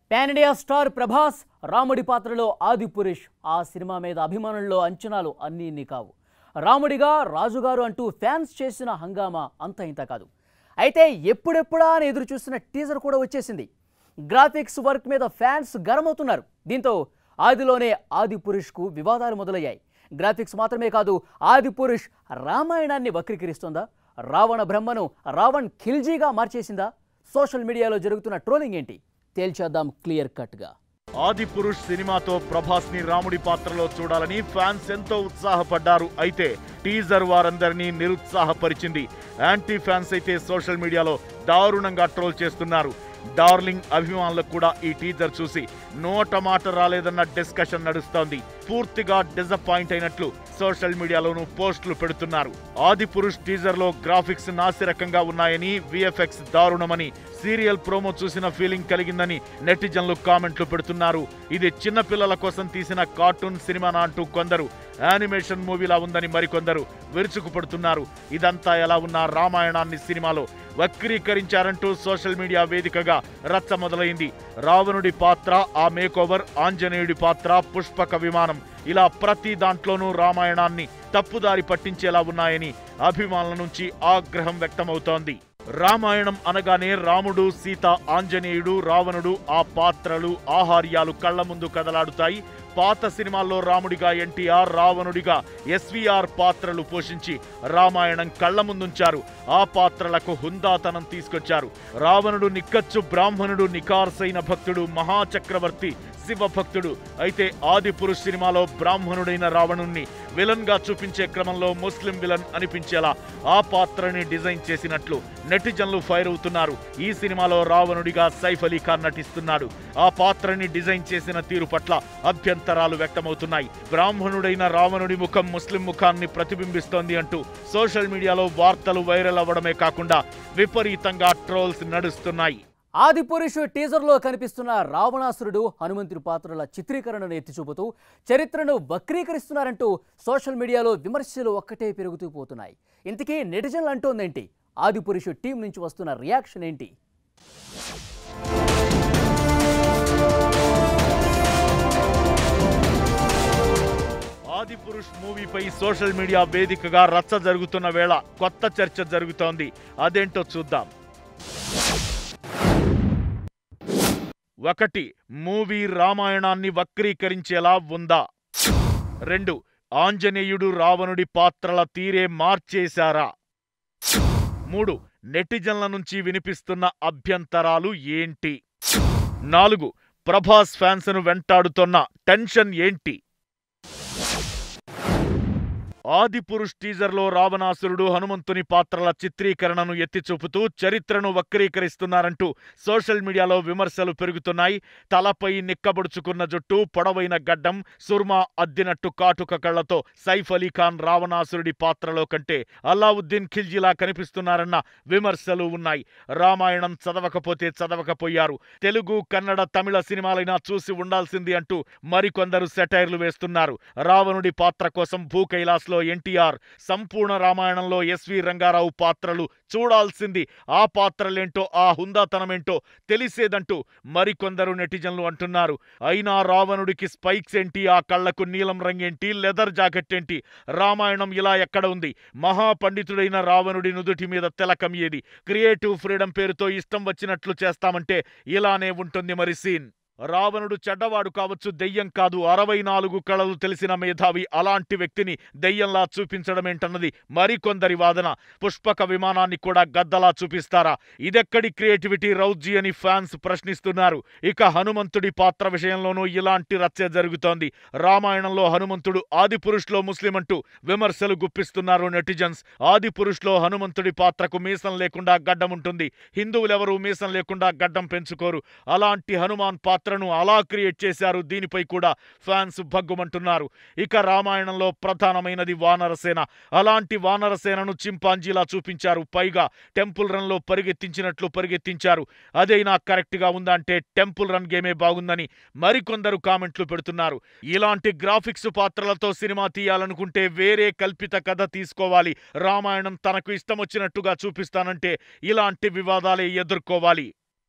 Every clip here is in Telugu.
పాన్ ఇండియా స్టార్ ప్రభాస్ రాముడి పాత్రలో ఆది పురుష్ ఆ సినిమా మీద అభిమానుల్లో అంచనాలు అన్నీ ఇన్ని కావు రాముడిగా రాజుగారు అంటూ ఫ్యాన్స్ చేసిన హంగామా అంత ఇంత కాదు అయితే ఎప్పుడెప్పుడా అని ఎదురు చూస్తున్న టీజర్ కూడా వచ్చేసింది గ్రాఫిక్స్ వర్క్ మీద ఫ్యాన్స్ గరమవుతున్నారు దీంతో ఆదిలోనే ఆది పురుష్కు వివాదాలు మొదలయ్యాయి గ్రాఫిక్స్ మాత్రమే కాదు ఆది పురుష్ రామాయణాన్ని వక్రీకరిస్తోందా రావణ బ్రహ్మను రావణ్ ఖిల్జీగా మార్చేసిందా సోషల్ మీడియాలో జరుగుతున్న ట్రోలింగ్ ఏంటి తేల్చేద్దాం క్లియర్ కట్గా ఆది పురుష్ సినిమాతో ప్రభాస్ ని రాముడి పాత్రలో చూడాలని ఫ్యాన్స్ ఎంతో ఉత్సాహపడ్డారు అయితే టీజర్ వారందరినీ నిరుత్సాహపరిచింది యాంటీ ఫ్యాన్స్ అయితే సోషల్ మీడియాలో దారుణంగా ట్రోల్ చేస్తున్నారు డార్లింగ్ అభిమానులకు కూడా ఈ టీజర్ చూసి నోట మాట రాలేదన్న డిస్కషన్ నడుస్తోంది పూర్తిగా డిసప్పాయింట్ అయినట్లు సోషల్ మీడియాలోనూ పోస్టులు పెడుతున్నారు ఆది పురుష్ టీజర్ లో గ్రాఫిక్స్ నాసిరకంగా ఉన్నాయని విఎఫ్ఎక్స్ దారుణమని సీరియల్ ప్రోమో చూసిన ఫీలింగ్ కలిగిందని నెటిజన్లు కామెంట్లు పెడుతున్నారు ఇది చిన్న పిల్లల కోసం తీసిన కార్టూన్ సినిమానా అంటూ కొందరు యానిమేషన్ మూవీలా ఉందని మరికొందరు విరుచుకుపడుతున్నారు ఇదంతా ఎలా ఉన్నా రామాయణాన్ని సినిమాలో వక్రీకరించారంటూ సోషల్ మీడియా వేదికగా రచ్చ మొదలైంది రావణుడి పాత్ర ఆ మేకోవర్ ఆంజనేయుడి పాత్ర పుష్పక విమానం ఇలా ప్రతి దాంట్లోనూ రామాయణాన్ని తప్పుదారి పట్టించేలా ఉన్నాయని అభిమానుల నుంచి ఆగ్రహం వ్యక్తమవుతోంది రామాయణం అనగానే రాముడు సీత ఆంజనేయుడు రావణుడు ఆ పాత్రలు ఆహార్యాలు కళ్ల ముందు కదలాడుతాయి పాత సినిమాల్లో రాముడిగా ఎన్టీఆర్ రావణుడిగా ఎస్వీఆర్ పాత్రలు పోషించి రామాయణం కళ్ల ముందుంచారు ఆ పాత్రలకు హుందాతనం తీసుకొచ్చారు రావణుడు నిక్కచ్చు బ్రాహ్మణుడు నికార్సైన భక్తుడు మహాచక్రవర్తి శివ భక్తుడు అయితే ఆది పురుష్ సినిమాలో బ్రాహ్మణుడైన రావణుణ్ణి విలన్ గా చూపించే క్రమంలో ముస్లిం విలన్ అనిపించేలా ఆ పాత్రని డిజైన్ చేసినట్లు నెటిజన్లు ఫైర్ అవుతున్నారు ఈ సినిమాలో రావణుడిగా సైఫ్ అలీ ఖాన్ నటిస్తున్నాడు ఆ పాత్రని డిజైన్ చేసిన తీరు పట్ల అభ్యంతరాలు వ్యక్తమవుతున్నాయి బ్రాహ్మణుడైన రావణుడి ముఖం ముస్లిం ముఖాన్ని ప్రతిబింబిస్తోంది అంటూ సోషల్ మీడియాలో వార్తలు వైరల్ అవ్వడమే కాకుండా విపరీతంగా ట్రోల్స్ నడుస్తున్నాయి ఆది పురుషు టీజర్లో కనిపిస్తున్న రావణాసురుడు హనుమంతుడి పాత్రల చిత్రీకరణను ఎత్తి చూపుతూ చరిత్రను వక్రీకరిస్తున్నారంటూ సోషల్ మీడియాలో విమర్శలు ఒక్కటే పెరుగుతూ పోతున్నాయి ఇంతకీ నెటిజన్లు అంటోందేంటి ఆది పురుషు టీం నుంచి వస్తున్న రియాక్షన్ ఏంటి ఆది పురుష్ మూవీపై సోషల్ మీడియా వేదికగా రచ్చ జరుగుతున్న వేళ కొత్త చర్చ జరుగుతోంది అదేంటో చూద్దాం ఒకటి మూవీ రామాయణాన్ని వక్రీకరించేలా ఉందా రెండు ఆంజనేయుడు రావణుడి పాత్రల తీరే మార్చేశారా మూడు నెటిజన్ల నుంచి వినిపిస్తున్న అభ్యంతరాలు ఏంటి నాలుగు ప్రభాస్ ఫ్యాన్స్ను వెంటాడుతున్న టెన్షన్ ఏంటి ఆది పురుష్ టీజర్లో రావణాసురుడు హనుమంతుని పాత్రల చిత్రీకరణను ఎత్తిచూపుతూ చరిత్రను వక్రీకరిస్తున్నారంటూ సోషల్ మీడియాలో విమర్శలు పెరుగుతున్నాయి తలపై నిక్కబొడుచుకున్న జుట్టు పొడవైన గడ్డం సుర్మా అద్దినట్టు కాటుక కళ్లతో సైఫ్ అలీ ఖాన్ రావణాసురుడి పాత్రలో కంటే అల్లావుద్దీన్ ఖిల్జీలా కనిపిస్తున్నారన్న విమర్శలు ఉన్నాయి రామాయణం చదవకపోతే చదవకపోయారు తెలుగు కన్నడ తమిళ సినిమాలైనా చూసి ఉండాల్సింది అంటూ మరికొందరు సెటైర్లు వేస్తున్నారు రావణుడి పాత్ర కోసం భూ కైలాస్లో ఎన్టీఆర్ సంపూర్ణ రామాయణంలో ఎస్వి రంగారావు పాత్రలు చూడాల్సింది ఆ పాత్రలేంటో ఆ హుందాతనమేంటో తెలిసేదంటూ మరికొందరు నెటిజన్లు అంటున్నారు అయినా రావణుడికి స్పైక్స్ ఏంటి ఆ కళ్లకు నీలం రంగేంటి లెదర్ జాకెట్ ఏంటి రామాయణం ఇలా ఎక్కడ ఉంది మహాపండితుడైన రావణుడి నుదుటి మీద తిలకం ఏది క్రియేటివ్ ఫ్రీడమ్ పేరుతో ఇష్టం వచ్చినట్లు చేస్తామంటే ఇలానే ఉంటుంది మరి సీన్ రావణుడు చెడ్డవాడు కావచ్చు దెయ్యం కాదు అరవై నాలుగు కళలు తెలిసిన మేధావి అలాంటి వ్యక్తిని దెయ్యంలా చూపించడమేంటన్నది మరికొందరి వాదన పుష్పక విమానాన్ని కూడా గద్దలా చూపిస్తారా ఇదెక్కడి క్రియేటివిటీ రౌజీ అని ఫ్యాన్స్ ప్రశ్నిస్తున్నారు ఇక హనుమంతుడి పాత్ర విషయంలోనూ ఇలాంటి రచ్చ జరుగుతోంది రామాయణంలో హనుమంతుడు ఆది పురుష్లో ముస్లిం అంటూ విమర్శలు గుప్పిస్తున్నారు నెటిజన్స్ ఆది పురుష్లో హనుమంతుడి పాత్రకు మీసం లేకుండా గడ్డం ఉంటుంది హిందువులెవరూ మీసం లేకుండా గడ్డం పెంచుకోరు అలాంటి హనుమాన్ పాత్రను అలా క్రియేట్ చేశారు దీనిపై కూడా ఫ్యాన్స్ భగ్గుమంటున్నారు ఇక రామాయణంలో ప్రధానమైనది వానరసేన అలాంటి వానరసేనను చింపాంజీలా చూపించారు పైగా టెంపుల్ రన్ లో పరిగెత్తించినట్లు పరిగెత్తించారు అదైనా కరెక్ట్ గా ఉందా అంటే టెంపుల్ రన్ గేమే బాగుందని మరికొందరు కామెంట్లు పెడుతున్నారు ఇలాంటి గ్రాఫిక్స్ పాత్రలతో సినిమా తీయాలనుకుంటే వేరే కల్పిత కథ తీసుకోవాలి రామాయణం తనకు ఇష్టం వచ్చినట్టుగా చూపిస్తానంటే ఇలాంటి వివాదాలే ఎదుర్కోవాలి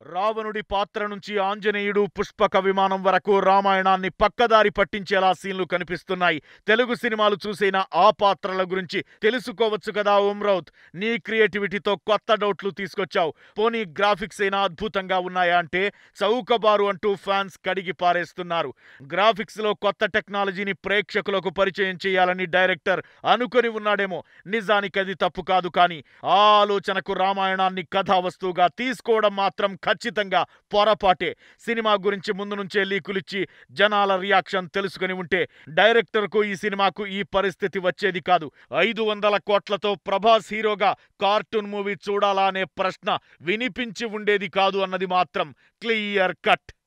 రావణుడి పాత్ర నుంచి ఆంజనేయుడు పుష్పక విమానం వరకు రామాయణాన్ని పక్కదారి పట్టించేలా సీన్లు కనిపిస్తున్నాయి తెలుగు సినిమాలు చూసిన ఆ పాత్రల గురించి తెలుసుకోవచ్చు కదా ఓం రౌత్ నీ క్రియేటివిటీతో కొత్త డౌట్లు తీసుకొచ్చావు పోనీ గ్రాఫిక్స్ అయినా అద్భుతంగా ఉన్నాయా అంటే చౌకబారు అంటూ ఫ్యాన్స్ కడిగి పారేస్తున్నారు గ్రాఫిక్స్ లో కొత్త టెక్నాలజీని ప్రేక్షకులకు పరిచయం చేయాలని డైరెక్టర్ అనుకొని ఉన్నాడేమో నిజానికి అది తప్పు కాదు కానీ ఆ ఆలోచనకు రామాయణాన్ని కథా వస్తువుగా తీసుకోవడం మాత్రం ఖచ్చితంగా పొరపాటే సినిమా గురించి ముందు నుంచే లీకులిచ్చి జనాల రియాక్షన్ తెలుసుకుని ఉంటే డైరెక్టర్కు ఈ సినిమాకు ఈ పరిస్థితి వచ్చేది కాదు ఐదు వందల కోట్లతో ప్రభాస్ హీరోగా కార్టూన్ మూవీ చూడాలా అనే ప్రశ్న వినిపించి ఉండేది కాదు అన్నది మాత్రం క్లియర్ కట్